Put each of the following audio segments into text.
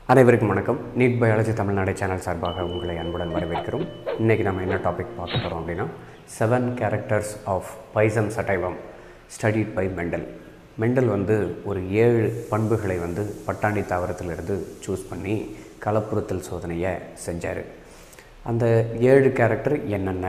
அனைவருக்கும் வணக்கம் NEET biology Tamil Nadu channel சார்பாக உங்களை அன்புடன் வரவேற்கிறோம் இன்றைக்கி நம்ம என்ன டாபிக் பார்க்க போகிறோம் அப்படின்னா seven characters of pisum sativum studied by Mendel Mendel வந்து ஒரு ஏழு பண்புகளை வந்து பட்டாணி தாவரத்திலிருந்து சூஸ் பண்ணி கலப்புறுத்தல் சோதனையை செஞ்சார் அந்த ஏழு கேரக்டர் என்னென்ன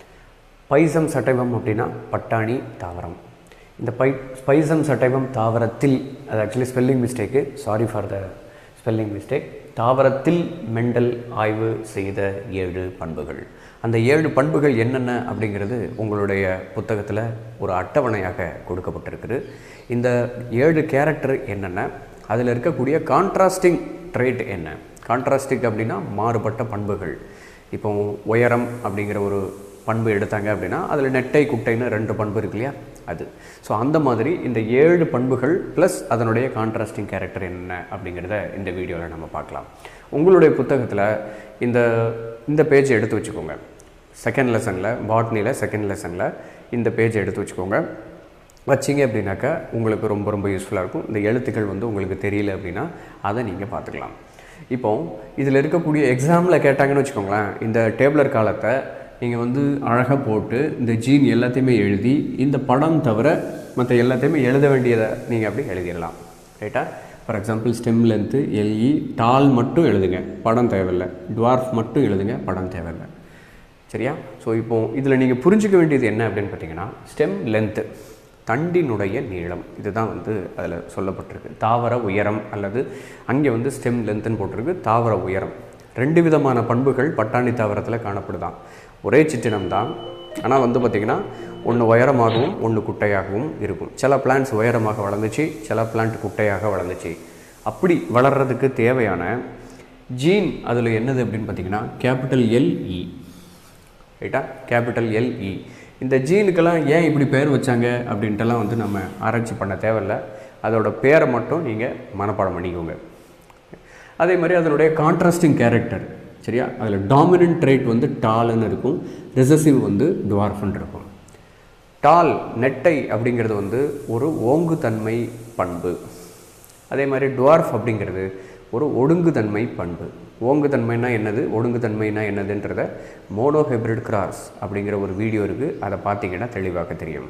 பைசம் சட்டைவம் அப்படின்னா பட்டாணி தாவரம் இந்த பை ஸ்பைசம் சட்டைவம் தாவரத்தில் அது actually spelling mistake sorry for the spelling mistake தாவரத்தில் மெண்டல் ஆய்வு செய்த ஏழு பண்புகள் அந்த ஏழு பண்புகள் என்னென்ன அப்படிங்கிறது உங்களுடைய புத்தகத்தில் ஒரு அட்டவணையாக கொடுக்கப்பட்டிருக்குது இந்த ஏழு கேரக்டர் என்னென்ன அதில் இருக்கக்கூடிய கான்ட்ராஸ்டிங் ட்ரேட் என்ன கான்ட்ராஸ்டிக் அப்படின்னா மாறுபட்ட பண்புகள் இப்போ உயரம் அப்படிங்கிற ஒரு பண்பு எடுத்தாங்க அப்படின்னா அதில் நெட்டை குட்டைன்னு ரெண்டு பண்பு இருக்கு இல்லையா அது ஸோ அந்த மாதிரி இந்த ஏழு பண்புகள் ப்ளஸ் அதனுடைய கான்ட்ராஸ்டிங் கேரக்டர் என்ன அப்படிங்கிறத இந்த வீடியோவில் நம்ம பார்க்கலாம் உங்களுடைய புத்தகத்தில் இந்த இந்த பேஜ் எடுத்து வச்சுக்கோங்க செகண்ட் லெசனில் பாட்னியில் செகண்ட் லெசனில் இந்த பேஜ் எடுத்து வச்சுக்கோங்க வச்சிங்க அப்படின்னாக்கா உங்களுக்கு ரொம்ப ரொம்ப யூஸ்ஃபுல்லாக இருக்கும் இந்த எழுத்துக்கள் வந்து உங்களுக்கு தெரியல அப்படின்னா அதை நீங்கள் பார்த்துக்கலாம் இப்போ இதில் இருக்கக்கூடிய எக்ஸாமில் கேட்டாங்கன்னு வச்சுக்கோங்களேன் இந்த டேபிளர் காலத்தை நீங்கள் வந்து அழகாக போட்டு இந்த ஜீன் எல்லாத்தையுமே எழுதி இந்த படம் தவிர மற்ற எல்லாத்தையுமே எழுத வேண்டியதை நீங்கள் அப்படி எழுதிடலாம் ரைட்டா ஃபார் எக்ஸாம்பிள் ஸ்டெம் லென்த்து எல்இ டால் மட்டும் எழுதுங்க படம் தேவையில்லை டுவார்ஃப் மட்டும் எழுதுங்க படம் தேவையில்லை சரியா ஸோ இப்போ இதில் நீங்கள் புரிஞ்சிக்க வேண்டியது என்ன அப்படின்னு பார்த்தீங்கன்னா ஸ்டெம் லென்த்து தண்டினுடைய நீளம் இதுதான் வந்து அதில் சொல்லப்பட்டிருக்கு தாவர உயரம் அல்லது அங்கே வந்து ஸ்டெம் லென்த்துன்னு போட்டிருக்கு தாவர உயரம் ரெண்டு விதமான பண்புகள் பட்டாணி தாவரத்தில் காணப்படுதான் ஒரே சிற்றினம் தான் ஆனால் வந்து பார்த்திங்கன்னா ஒன்று உயரமாகவும் ஒன்று குட்டையாகவும் இருக்கும் சில பிளான்ட்ஸ் உயரமாக வளர்ந்துச்சு சில பிளான்ட் குட்டையாக வளர்ந்துச்சு அப்படி வளர்கிறதுக்கு தேவையான ஜீன் அதில் என்னது அப்படின்னு பார்த்தீங்கன்னா கேபிட்டல் எல்இ ரைட்டா கேபிட்டல் எல்இ இந்த ஜீனுக்கெல்லாம் ஏன் இப்படி பேர் வச்சாங்க அப்படின்ட்டுலாம் வந்து நம்ம ஆராய்ச்சி பண்ண தேவையில்ல அதோட பேரை மட்டும் நீங்கள் மனப்பாடம் பண்ணிக்கோங்க அதே மாதிரி அதனுடைய கான்ட்ராஸ்டிங் கேரக்டர் சரியா அதில் டாமினன்ட் ட்ரைட் வந்து டால்னு இருக்கும் ரெசசிவ் வந்து டுவார்ஃப்னு இருக்கும் டால் நெட்டை அப்படிங்கிறது வந்து ஒரு ஓங்குதன்மை பண்பு அதே மாதிரி டுவார்ஃப் அப்படிங்கிறது ஒரு ஒடுங்குதன்மை பண்பு ஓங்குதன்மைனா என்னது ஒடுங்குதன்மைனா என்னதுன்றத மோனோ ஹைப்ரிட் கிராஸ் அப்படிங்கிற ஒரு வீடியோ இருக்குது அதை பார்த்தீங்கன்னா தெளிவாக தெரியும்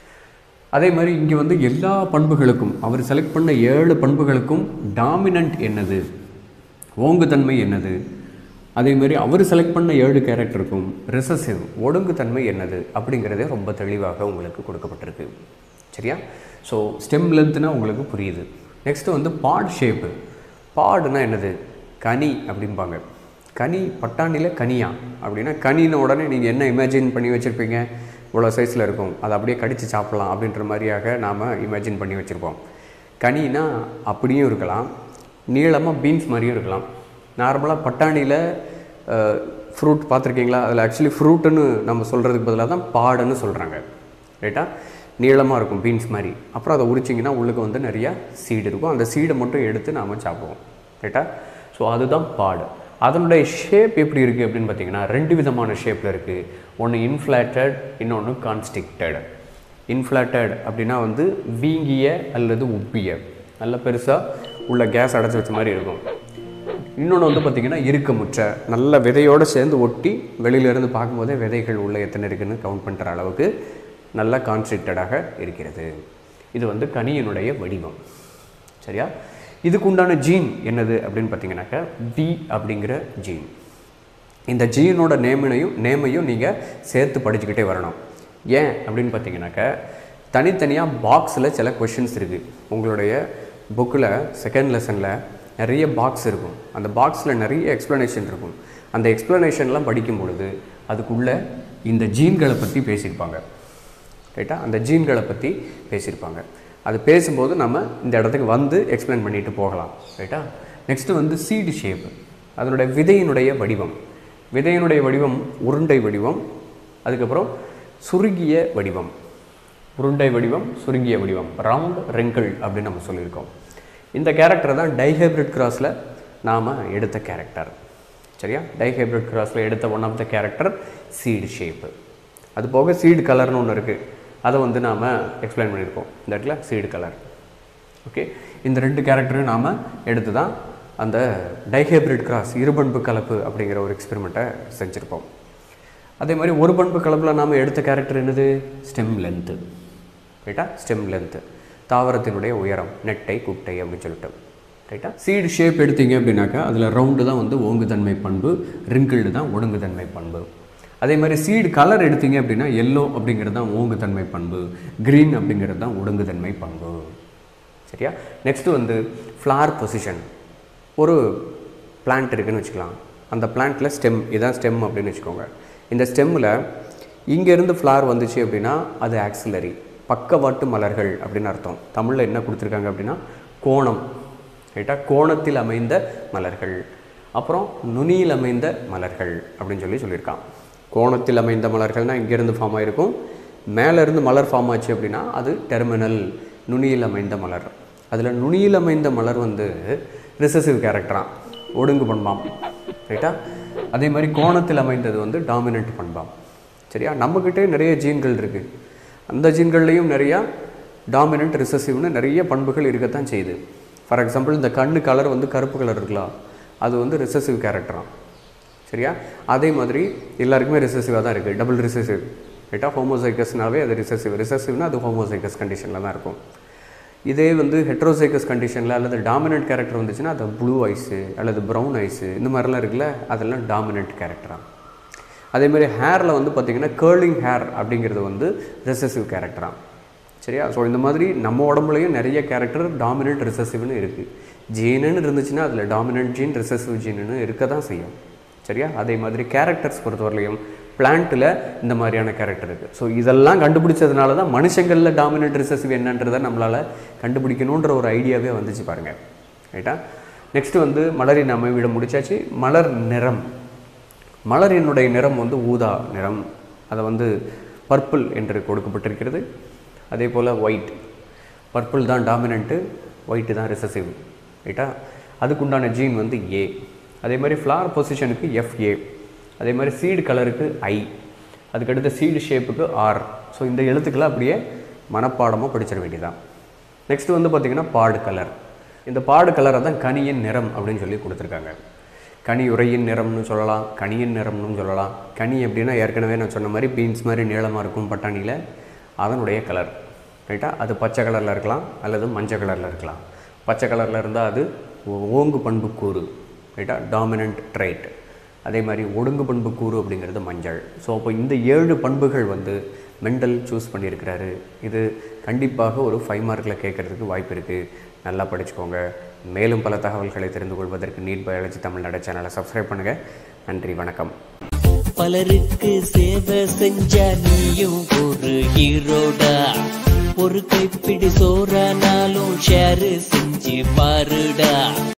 அதே மாதிரி இங்கே வந்து எல்லா பண்புகளுக்கும் அவர் செலக்ட் பண்ண ஏழு பண்புகளுக்கும் டாமினன்ட் என்னது ஓங்குதன்மை என்னது அதே மாதிரி அவர் செலக்ட் பண்ண ஏழு கேரக்டருக்கும் ரெசசிவ் ஒடுங்குதன்மை என்னது அப்படிங்கிறதே ரொம்ப தெளிவாக உங்களுக்கு கொடுக்கப்பட்டிருக்கு சரியா ஸோ ஸ்டெம் லென்த்னா உங்களுக்கு புரியுது நெக்ஸ்ட்டு வந்து பாட் ஷேப்பு பாடுனா என்னது கனி அப்படிம்பாங்க கனி பட்டாணியில் கனியா அப்படின்னா கனின உடனே நீங்கள் என்ன இமேஜின் பண்ணி வச்சுருப்பீங்க இவ்வளோ சைஸில் இருக்கும் அதை அப்படியே கடித்து சாப்பிட்லாம் அப்படின்ற மாதிரியாக நாம் இமேஜின் பண்ணி வச்சுருப்போம் கனினா அப்படியும் இருக்கலாம் நீளமாக பீன்ஸ் மாதிரியும் இருக்கலாம் நார்மலாக பட்டாணியில் ஃப்ரூட் பார்த்துருக்கீங்களா அதில் ஆக்சுவலி ஃப்ரூட்டுன்னு நம்ம சொல்கிறதுக்கு பதிலாக தான் பாடுன்னு சொல்கிறாங்க ரைட்டா நீளமாக இருக்கும் பீன்ஸ் மாதிரி அப்புறம் அதை உரிச்சிங்கன்னா உள்ளுக்கு வந்து நிறையா சீடு இருக்கும் அந்த சீடை மட்டும் எடுத்து நாம் சாப்பிடுவோம் ரைட்டா ஸோ அதுதான் பாடு அதனுடைய ஷேப் எப்படி இருக்குது அப்படின்னு பார்த்தீங்கன்னா ரெண்டு விதமான ஷேப்பில் இருக்குது ஒன்று இன்ஃப்ளாட்டட் இன்னொன்று கான்ஸ்டிக்டட் இன்ஃப்ளாட்டட் அப்படின்னா வந்து வீங்கிய அல்லது உப்பிய நல்ல பெருசாக உள்ள கேஸ் அடைச்சி வச்ச மாதிரி இருக்கும் இன்னொன்று வந்து பார்த்திங்கன்னா இறுக்கமுற்ற நல்ல விதையோடு சேர்ந்து ஒட்டி வெளியிலேருந்து பார்க்கும்போதே விதைகள் உள்ள எத்தனை இருக்குன்னு கவுண்ட் பண்ணுற அளவுக்கு நல்ல கான்ஸ்ட்ரிக்டடாக இருக்கிறது இது வந்து கனியினுடைய வடிவம் சரியா இதுக்கு உண்டான ஜீன் என்னது அப்படின்னு பார்த்தீங்கன்னாக்கா வி அப்படிங்கிற ஜீன் இந்த ஜீனோட நேமினையும் நேமையும் நீங்கள் சேர்த்து படிச்சுக்கிட்டே வரணும் ஏன் அப்படின்னு பார்த்தீங்கன்னாக்கா தனித்தனியாக பாக்ஸில் சில கொஷின்ஸ் இருக்குது உங்களுடைய புக்கில் செகண்ட் லெசனில் நிறைய பாக்ஸ் இருக்கும் அந்த பாக்ஸில் நிறைய எக்ஸ்ப்ளனேஷன் இருக்கும் அந்த எக்ஸ்ப்ளனேஷன்லாம் படிக்கும் பொழுது அதுக்குள்ளே இந்த ஜீன்களை பற்றி பேசியிருப்பாங்க ரைட்டா அந்த ஜீன்களை பற்றி பேசியிருப்பாங்க அது பேசும்போது நம்ம இந்த இடத்துக்கு வந்து எக்ஸ்பிளைன் பண்ணிட்டு போகலாம் ரைட்டா நெக்ஸ்ட்டு வந்து சீடு ஷேப் அதனுடைய விதையினுடைய வடிவம் விதையினுடைய வடிவம் உருண்டை வடிவம் அதுக்கப்புறம் சுருங்கிய வடிவம் உருண்டை வடிவம் சுருங்கிய வடிவம் ரவுண்ட் ரெங்கிள் அப்படின்னு நம்ம சொல்லியிருக்கோம் இந்த கேரக்டர் தான் டைஹைப்ரிட் கிராஸில் நாம் எடுத்த கேரக்டர் சரியா டைஹைப்ரிட் கிராஸில் எடுத்த one of the character seed shape அது போக சீடு கலர்னு ஒன்று இருக்குது அதை வந்து நாம் எக்ஸ்பிளைன் பண்ணியிருக்கோம் இந்த இடத்துல சீடு கலர் ஓகே இந்த ரெண்டு கேரக்டரையும் நாம் எடுத்து தான் அந்த டைஹேப்ரிட் கிராஸ் இருபண்பு கலப்பு அப்படிங்கிற ஒரு எக்ஸ்பெரிமெண்ட்டை செஞ்சுருப்போம் அதே மாதிரி ஒரு பண்பு கலப்பில் நாம் எடுத்த கேரக்டர் என்னது ஸ்டெம் லென்த்து ரைட்டா ஸ்டெம் லென்த்து தாவரத்தினுடைய உயரம் நெட்டை குட்டை அப்படின்னு சொல்லிட்டு ரைட்டா சீடு ஷேப் எடுத்தீங்க அப்படின்னாக்கா அதில் ரவுண்டு தான் வந்து ஓங்குதன்மை பண்பு ரிங்கிள்டு தான் ஒடுங்குதன்மை பண்பு அதே மாதிரி சீடு கலர் எடுத்தீங்க அப்படின்னா எல்லோ அப்படிங்கிறது தான் ஓங்குதன்மை பண்பு க்ரீன் அப்படிங்கிறது தான் ஒடுங்குதன்மை பண்பு சரியா நெக்ஸ்ட்டு வந்து ஃப்ளார் பொசிஷன் ஒரு பிளான்ட் இருக்குன்னு வச்சுக்கலாம் அந்த பிளான்ட்டில் ஸ்டெம் இதான் ஸ்டெம் அப்படின்னு வச்சுக்கோங்க இந்த ஸ்டெம்மில் இங்கேருந்து ஃப்ளார் வந்துச்சு அப்படின்னா அது ஆக்சிலரி பக்கவாட்டு மலர்கள் அப்படின்னு அர்த்தம் தமிழில் என்ன கொடுத்துருக்காங்க அப்படின்னா கோணம் ரைட்டா கோணத்தில் அமைந்த மலர்கள் அப்புறம் நுனியில் அமைந்த மலர்கள் அப்படின்னு சொல்லி சொல்லியிருக்கான் கோணத்தில் அமைந்த மலர்கள்னால் இங்கேருந்து ஃபார்ம் ஆகிருக்கும் மேலேருந்து மலர் ஃபார்ம் ஆச்சு அப்படின்னா அது டெர்மினல் நுனியில் அமைந்த மலர் அதில் நுனியில் அமைந்த மலர் வந்து ரிசசிவ் கேரக்டரான் ஒடுங்கு பண்பாம் ரைட்டா அதே மாதிரி கோணத்தில் அமைந்தது வந்து டாமினன்ட் பண்பாம் சரியா நம்மக்கிட்டே நிறைய ஜீன்கள் இருக்குது அந்த ஜீன்கள்லேயும் நிறையா டாமினன்ட் ரிசசிவ்னு நிறைய பண்புகள் இருக்கத்தான் செய்யுது ஃபார் எக்ஸாம்பிள் இந்த கண்ணு கலர் வந்து கருப்பு கலர் இருக்கலாம் அது வந்து ரிசசிவ் கேரக்டரான் சரியா அதே மாதிரி எல்லாருக்குமே ரிசசிவாக தான் இருக்குது டபுள் ரிசசிவ் ரைட்டா ஹோமோசைக்கஸ்னாவே அது ரிசசிவ் ரிசசிவ்னா அது ஹோமோசைக்கஸ் கண்டிஷனில் தான் இருக்கும் இதே வந்து ஹெட்ரோசைக்கஸ் கண்டிஷனில் அல்லது டாமினன்ட் கேரக்டர் வந்துச்சுன்னா அது ப்ளூ ஐஸு அல்லது ப்ரௌன் ஐஸு இந்த மாதிரிலாம் இருக்குல்ல அதெல்லாம் டாமினன்ட் கேரக்டராக அதே மாதிரி ஹேரில் வந்து பார்த்திங்கன்னா கேர்லிங் ஹேர் அப்படிங்கிறது வந்து ரெசசிவ் கேரக்டராக சரியா ஸோ இந்த மாதிரி நம்ம உடம்புலையும் நிறைய கேரக்டர் டாமினன்ட் ரிசசிவ்னு இருக்குது ஜீனுன்னு இருந்துச்சுன்னா அதில் டாமினன்ட் ஜீன் ரிசசிவ் ஜீனுன்னு இருக்க தான் செய்யும் சரியா அதே மாதிரி கேரக்டர்ஸ் பொறுத்தவரையிலையும் பிளான்ட்டில் இந்த மாதிரியான கேரக்டர் இருக்குது ஸோ இதெல்லாம் கண்டுபிடிச்சதுனால தான் மனுஷங்களில் டாமினன்ட் ரிசசிவ் என்னன்றதை நம்மளால் கண்டுபிடிக்கணுன்ற ஒரு ஐடியாவே வந்துச்சு பாருங்கள் ரைட்டா நெக்ஸ்ட்டு வந்து மலரின் அமைவிடம் முடிச்சாச்சு மலர் நிறம் மலரினுடைய நிறம் வந்து ஊதா நிறம் அதை வந்து பர்பிள் என்று கொடுக்கப்பட்டிருக்கிறது அதே போல் ஒயிட் பர்பிள் தான் டாமினண்ட்டு ஒயிட்டு தான் ரிசசிவ் ரைட்டா அதுக்குண்டான ஜீன் வந்து ஏ அதே மாதிரி ஃப்ளார் பொசிஷனுக்கு எஃப்ஏ அதே மாதிரி சீடு கலருக்கு ஐ அதுக்கடுத்து சீடு ஷேப்புக்கு ஆர் ஸோ இந்த எழுத்துக்களை அப்படியே மனப்பாடமாக படிச்சிட வேண்டியதான் நெக்ஸ்ட் வந்து பார்த்திங்கன்னா பாடு கலர் இந்த பாடு கலரை தான் கனியின் நிறம் அப்படின்னு சொல்லி கொடுத்துருக்காங்க கனி உரையின் நிறம்னு சொல்லலாம் கனியின் நிறம்னு சொல்லலாம் கனி எப்படின்னா ஏற்கனவே நான் சொன்ன மாதிரி பீன்ஸ் மாதிரி நீளமாக இருக்கும் பட்டாணியில் அதனுடைய கலர் ரைட்டா அது பச்சை கலரில் இருக்கலாம் அல்லது மஞ்சள் கலரில் இருக்கலாம் பச்சை கலரில் இருந்தால் அது ஓங்கு பண்பு கூறு ரைட்டா டாமினன்ட் ட்ரைட் அதே மாதிரி ஒடுங்கு பண்பு கூறு அப்படிங்கிறது மஞ்சள் ஸோ அப்போ இந்த ஏழு பண்புகள் வந்து மெண்டல் சூஸ் பண்ணியிருக்கிறாரு இது கண்டிப்பாக ஒரு ஃபைவ் மார்க்கில் கேட்குறதுக்கு வாய்ப்பு இருக்குது நல்லா படிச்சுக்கோங்க மேலும் பல தகவல்களை தெரிந்து கொள்வதற்கு நீட் பயாலஜி தமிழ்நாடு சேனலை சப்ஸ்கிரைப் பண்ணுங்கள் நன்றி வணக்கம் பலருக்கு சேவை செஞ்ச நீயும் ஒரு ஹீரோடா ஒரு கைப்பிடி சோறானாலும் ஷேர் செஞ்சு பாருடா